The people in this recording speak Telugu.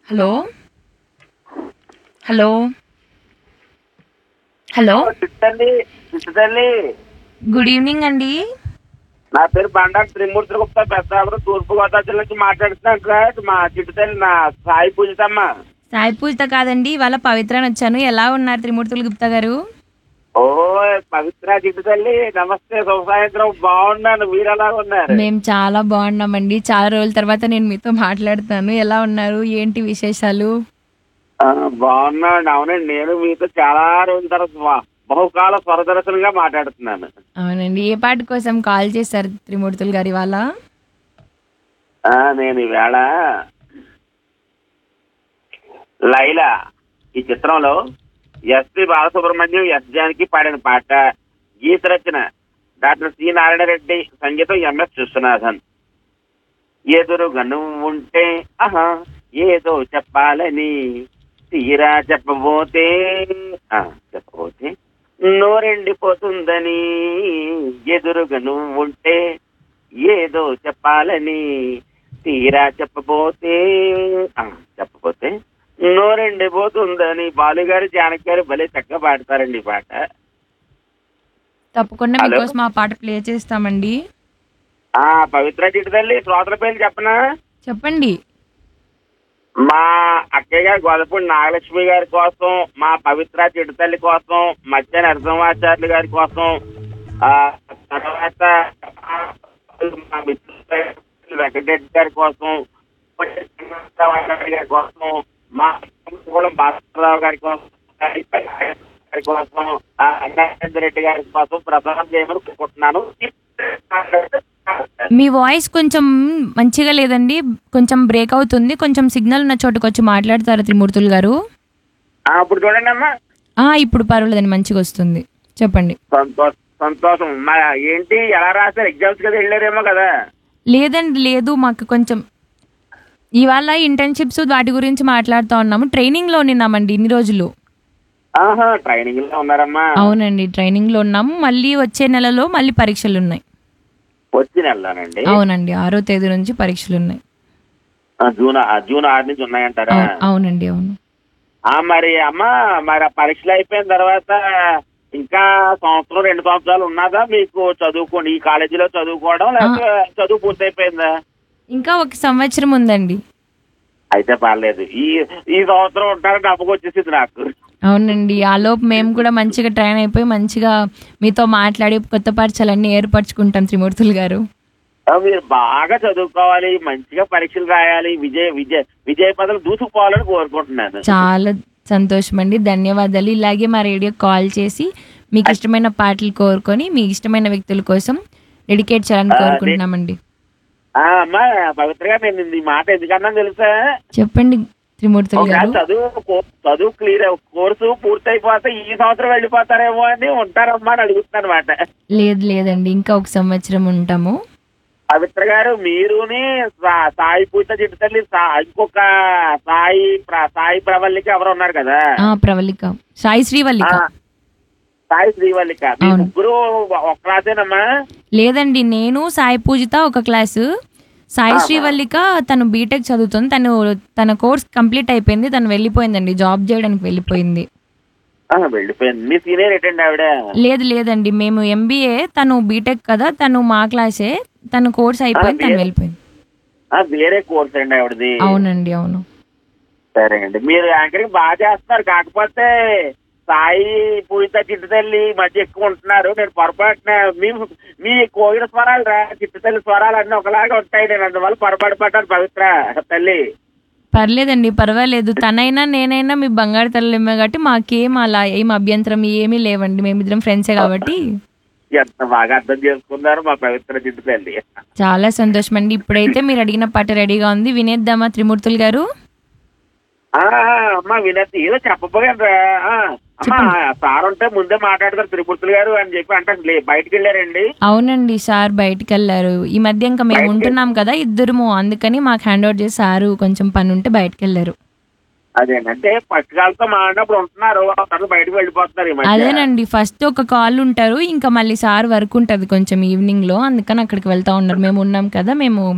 హలో హలో హలో చిట్టల్లి చిట్టల్లి గుడ్ ఈవినింగ్ అండి నా పేరు బండారు త్రిమూర్తి గుప్తా పెద్దాపురం తూర్పు గోదావరి జిల్లా నుంచి మాట్లాడుతున్నాను సార్ మా చిట్టుతల్లి నా సాయి పూజితమ్మ సాయి పూజిత కాదండి ఇవాళ పవిత్రని వచ్చాను ఎలా ఉన్నారు త్రిమూర్తులు గుప్తా గారు ఓ పవిత్ర చిట్టుతల్లి నమస్తే శుభ సాయంత్రం బాగున్నాను మీరు ఎలా ఉన్నారు మేము చాలా బాగున్నామండి చాలా రోజుల తర్వాత నేను మీతో మాట్లాడుతాను ఎలా ఉన్నారు ఏంటి విశేషాలు ఆ, బాగున్నాను అవునండి నేను మీతో చాలా రోజుల తర్వాత బా- బహుకాల స్వరదర్శనంగా మాట్లాడుతున్నాను అవునండి ఏ పాట కోసం కాల్ చేశారు త్రిమూర్తులు గారు ఇవాళ ఆ, నేను ఈవేళ లైలా ఈ చిత్రంలో ఎస్పి బాలసుబ్రహ్మణ్యం ఎస్ జానకి పాడిన పాట గీత రచన డాక్టర్ సి నారాయణ రెడ్డి సంగీతం ఎంఎస్ విశ్వనాథన్ ఎదురుగా నువ్వు ఉంటే ఆహా ఏదో చెప్పాలని తీరా చెప్పబోతే ఆ, చెప్పబోతే నోరెండిపోతుందని ఎదురుగా నువ్వు ఉంటే ఏదో చెప్పాలని తీరా చెప్పబోతే ఆ, చెప్పబోతే నోరెండిపోతుందని బాలుగారు జానకి గారు భలే చక్కగా పాడతారండి ఈ పాట తప్పకుండా హలో. మీకోసం ఆ పాట ప్లే చేస్తామండి ఆ పవిత్ర చిట్టు తల్లి శ్రోతల పేర్లు చెప్పనా చెప్పండి మా అక్కయ్య గారు గొల్లపూడి నాగలక్ష్మి గారి కోసం మా పవిత్ర చిట్టుతల్లి కోసం మధ్య నరసింహాచార్యులు గారి కోసం ఆ తర్వాత మా మిత్రులు వెంకటరెడ్డి గారి కోసం గారి కోసం మా కూడా భాస్కరరావు గారి కోసం గారి కోసం ఆ అన్నారెడ్డి రెడ్డి గారి కోసం ప్రసారం చేయమని కోరుకుంటున్నాను మీ వాయిస్ కొంచెం మంచిగా లేదండి కొంచెం బ్రేక్ అవుతుంది కొంచెం సిగ్నల్ ఉన్న చోటుకు వచ్చి మాట్లాడతారా త్రిమూర్తులు గారు ఆ, ఇప్పుడు చూడండి అమ్మా ఆ ఇప్పుడు పర్వాలేదండి మంచిగా వస్తుంది చెప్పండి సంతోషం సంతోషం మా ఏంటి ఎలా రాశారు ఎగ్జామ్స్ కదా వెళ్ళారేమో కదా లేదండి లేదు మాకు కొంచెం ఇవాళ ఇంటర్న్షిప్స్ వాటి గురించి మాట్లాడుతూ ఉన్నాము ట్రైనింగ్లో ఉన్నామండి ఇన్ని రోజులు ఆహా ట్రైనింగ్ లో ఉన్నారమ్మా అవునండి ట్రైనింగ్లో ఉన్నాము మళ్ళీ వచ్చే నెలలో మళ్ళీ పరీక్షలు ఉన్నాయి వచ్చి నెలలోనండి అవునండి ఆరో తేదీ నుంచి పరీక్షలు ఉన్నాయి ఆ, జూన్ ఆ, జూన్ ఆరు నుంచి ఉన్నాయంటారా అవు- అవునండి అవును ఆ మరి అమ్మ మరి ఆ పరీక్షలు అయిపోయిన తర్వాత ఇంకా సంవత్సరం రెండు సంవత్సరాలు ఉన్నదా మీకు చదువుకోండి ఈ కాలేజీలో చదువుకోవడం లేకపోతే చదువు పూర్తయిపోయిందా ఇంకా ఒక సంవత్సరం ఉందండి అయితే పర్లేదు ఈ ఈ సంవత్సరం ఉంటారని నమ్మకం వచ్చేసింది నాకు అవునండి ఆలోపు మేము కూడా మంచిగా ట్రైన్ అయిపోయి మంచిగా మీతో మాట్లాడి కొత్త పరిచయాలన్నీ ఏర్పరచుకుంటాం త్రిమూర్తులు గారు ఆ, మీరు బాగా చదువుకోవాలి మంచిగా పరీక్షలు రాయాలి విజయ విజయ విజయ పదలు దూసుకుపోవాలని కోరుకుంటున్నాను చాలా సంతోషం అండి ధన్యవాదాలు ఇలాగే మా రేడియో కాల్ చేసి మీకు ఇష్టమైన పాటలు కోరుకొని మీ ఇష్టమైన వ్యక్తుల కోసం డెడికేట్ చేయాలని కోరుకుంటున్నామండి ఆ, అమ్మా పవిత్రగా నేను ఈ మాట ఎందుకన్నా తెలుసా చెప్పండి త్రిమూర్తులు ఒకవేళ గారు చదువు కో- చదువు క్లియర్ కోర్సు పూర్తయిపోతే ఈ సంవత్సరం వెళ్ళిపోతారేమో అని ఉంటారమ్మా అని అడుగుతున్నాను అనమాట లేదు లేదండి ఇంకా ఒక సంవత్సరం ఉంటాము పవిత్ర గారు మీరుని సా- సాయి పూజ చిట్టు తల్లి సా- ఇంకొక సాయి ప్ర- సాయి ప్రవల్లిక ఎవరు ఉన్నారు కదా ఆ ప్రవళిక సాయి శ్రీవల్లిక ఆ, సాయి శ్రీవల్లిక మీ అవును. ముగ్గురు ఒక క్లాసేనమ్మా లేదండి నేను సాయి పూజిత ఒక క్లాసు సాయి శ్రీవల్లిక తను బీటెక్ చదువుతుంది తను తన కోర్స్ కంప్లీట్ అయిపోయింది తను వెళ్ళిపోయిందండి జాబ్ చేయడానికి వెళ్ళిపోయింది ఆ, వెళ్ళిపోయింది మీ సీనియర్ ఏంటండి ఆవిడ లేదు లేదండి మేము ఎంబీఏ తను బీటెక్ కదా తను మా క్లాసే తన కోర్స్ అయిపోయింది తను వెళ్ళిపోయింది ఆ, వేరే కోర్స్ అండి ఆవిడది అవునండి అవును సరే అండి మీరు యాంకరింగ్ బాగా చేస్తున్నారు కాకపోతే సాయి పూజిత చిట్టు తల్లి ఈ మధ్య ఎక్కువ ఉంటున్నారు నేను పొరపాటున మీ మీ కోగిన స్వరాలు రా చిట్టు తల్లి స్వరాలు అన్నీ ఒకలాగా ఉంటాయి నేను అందువల్ల పొరపాటు పడ్డాను పవిత్ర తల్లి పర్లేదండి పర్వాలేదు తనైనా నేనైనా మీ బంగారు తల్లిమే కాబట్టి మాకేం అలా ఏం అభ్యంతరం ఏమీ లేవండి మేమిద్దరం ఫ్రెండ్సే కాబట్టి ఎంత బాగా అర్థం చేసుకున్నారు మా పవిత్ర చిట్టు తల్లి చాలా సంతోషం అండి ఇప్పుడైతే మీరు అడిగిన పాట రెడీగా ఉంది వినేద్దామా త్రిమూర్తులు గారు ఆ, అమ్మా వినతి ఏదో చెప్పబోయాను రా ఆ, అమ్మా సార్ ఉంటే ముందే మాట్లాడతారు త్రిమూర్తులు గారు అని చెప్పి అంటే బయటికి వెళ్ళారండి అవునండి సార్ బయటికి వెళ్ళారు ఈ మధ్య ఇంకా మేము ఉంటున్నాం కదా ఇద్దరము అందుకని మాకు హ్యాండ్ ఓవర్ చేసి సారు కొంచెం పని ఉంటే బయటికి వెళ్ళారు అదేనంటే పట్టుకాలతో మాడినప్పుడు ఉంటున్నారు ఆ తర్వాత బయటకు వెళ్ళిపోతున్నారు ఈ మధ్య అదేనండి ఫస్ట్ ఒక కాల్ ఉంటారు ఇంకా మళ్ళీ సార్ వర్క్ ఉంటుంది కొంచెం ఈవినింగ్ లో అందుకని అక్కడికి వెళ్తా ఉన్నారు మేము ఉన్నాం కదా మేము